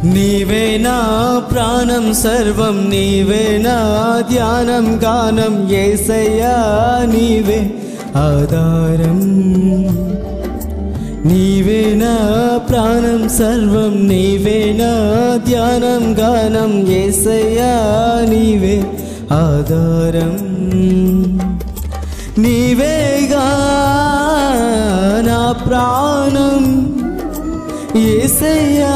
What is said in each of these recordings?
నీవే నా ప్రాణం సర్వం నీవే నా ధ్యానం గానం ఏసయ్యా నీవే ఆధారం నీవే నా ప్రాణం సర్వం నీవే నా ధ్యానం గానం ఏసయ్యా నీవే ఆధారం నీవేగా నా ప్రాణం ఏసయ్యా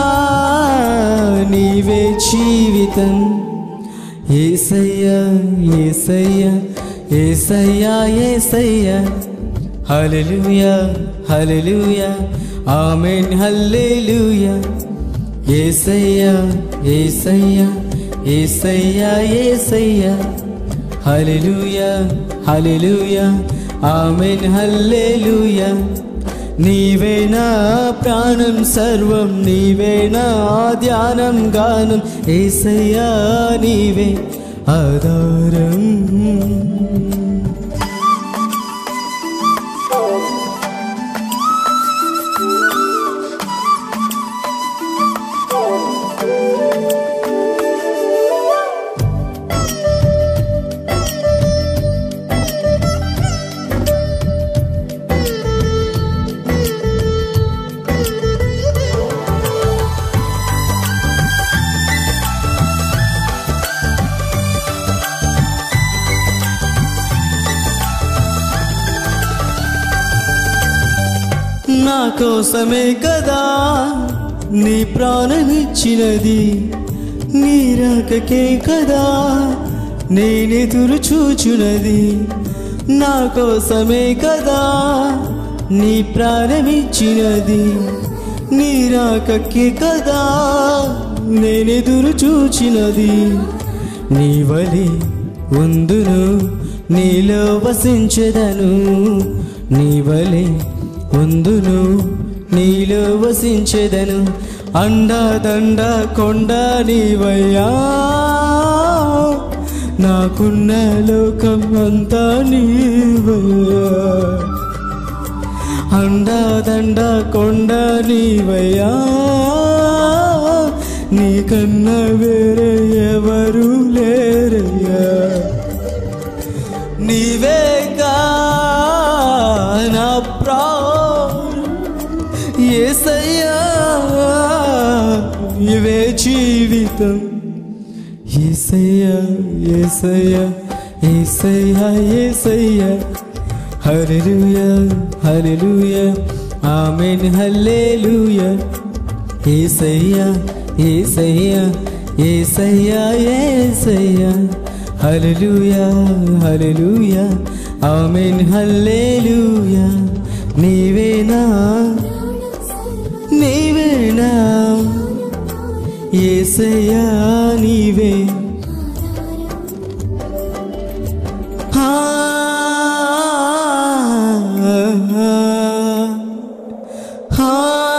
నీవే జీవితం ఏసయ్యా ఏసయ్యా ఏసయ్యా ఏసయ్యా హల్లెలూయా హల్లెలూయా ఆమేన్ హల్లెలూయా ఏసయ్యా ఏసయ్యా ఏసయ్యా ఏసయ్యా హల్లెలూయా హల్లెలూయా ఆమేన్ హల్లెలూయా నీవే నా ప్రాణం సర్వం నీవే నా ధ్యానం గానం ఏసయ్యా నీవే ఆధారం నా కోసమే కదా నీ ప్రాణమిచ్చినది నీ రాకకే కదా నేనెదురు చూచునది నా కోసమే కదా నీ ప్రాణమిచ్చినది నీ రాకకే కదా నేనెదురు చూచినది నీ వలి ఉందును నీలో వసించెదను నీ వలి ఉందును నీలో వసించెదను అండాదండ కొండ నీవయ్యా నాకున్న లోకం అంతా నీవయ్యా అండాదండ కొండ నీవయ్యా నీకన్నా వేరే ఎవరు లేరయ్యా నీవేగా నా ప్రాణం ఏసయ్యా నీవే జీవితం ఏసయ్యా ఏసయ్యా ఏసయ్యా ఏసయ్యా హల్లెలూయా హల్లెలూయా ఆమేన్ హల్లెలూయా ఏసయ్యా ఏసయ్యా ఏసయ్యా ఏసయ్యా హల్లెలూయా హల్లెలూయా ఆమేన్ హల్లెలూయా నీవేనా నీవేనా ఏసయ్యా నీవే ఆ, ఆ,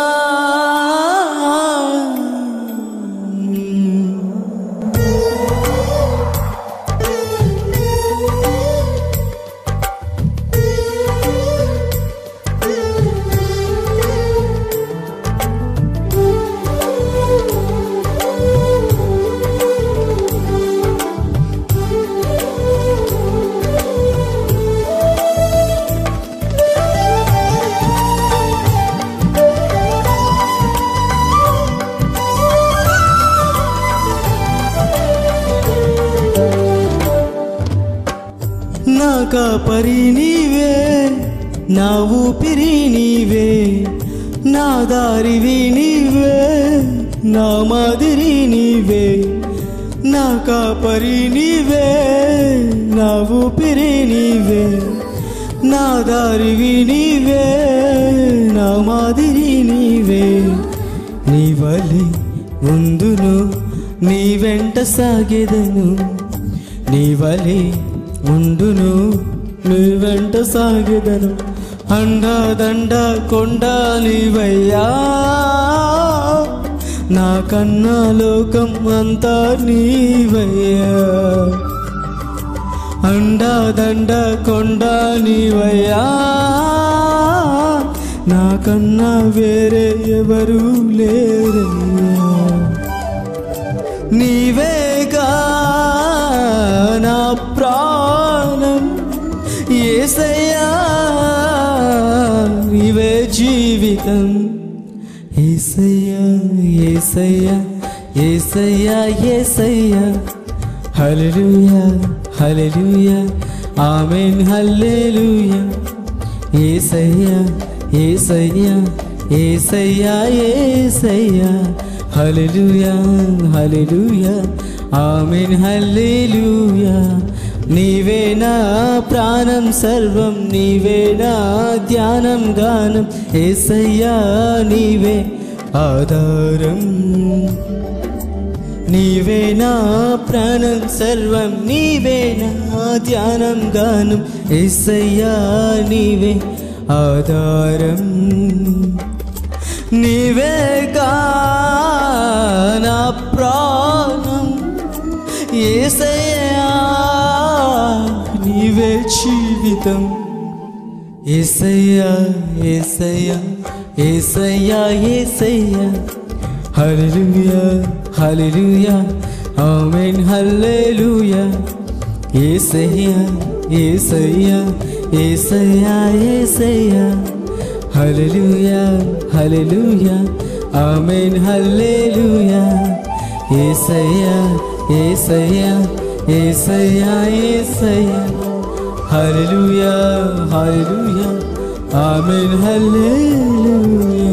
నా కాపరి నీవే నా ఊపిరి నీవే నా దారివి నీవే నా మాదిరి నీవే నా కాపరి నీవే నా ఊపిరి నీవే నా దారివి నీవే నా మాదిరి నీవే నీ వలి ముందును నీ వెంట సాగెదను నీ వలి ఉండును నీ వెంట సాగెదను అండాదండ కొండ నీవయ్యా నా కన్నా లోకం అంతా నీవయ్యా అండాదండ కొండ నీవయ్యా నాకన్నా వేరే ఎవరు లేరయ్యా నీవేగా నా ప్రాణం ఏసయ్యా నీవే జీవితం ఏసయ్యా ఏసయ్యా ఏసయ్యా ఏసయ్యా హల్లెలూయా హల్లెలూయా ఆమేన్ హల్లెలూయా ఏసయ్యా ఏసయ్యా ఏసయ్యా ఏసయ్యా హల్లెలూయా హల్లెలూయా ఆమేన్ హల్లెలూయా నీవే నా ప్రాణం సర్వం నీవే నా ధ్యానం గానం ఏసయ్యా నీవే ఆధారం నీవే నా ప్రాణం సర్వం నీవే నా ధ్యానం గానం ఏసయ్యా నీవే ఆధారం నీవే గా నా ప్రాణం ఏసయ్యా నీవే జీవితం ఏసయ్యా ఏసయ్యా ఏసయ్యా ఏసయ్యా హల్లెలూయా హల్లెలూయా ఆమేన్ హల్లెలూయా ఏసయ్యా ఏసయ్యా ఏసయ్యా ఏసయ్యా హల్లెలూయా హల్లెలూయా ఆమేన్ హల్లెలూయా ఏసయ్యా ఏసయ్యా ఏసయ్యా ఏసయ్యా హల్లెలూయా హల్లెలూయా ఆమేన్ హల్లెలూయా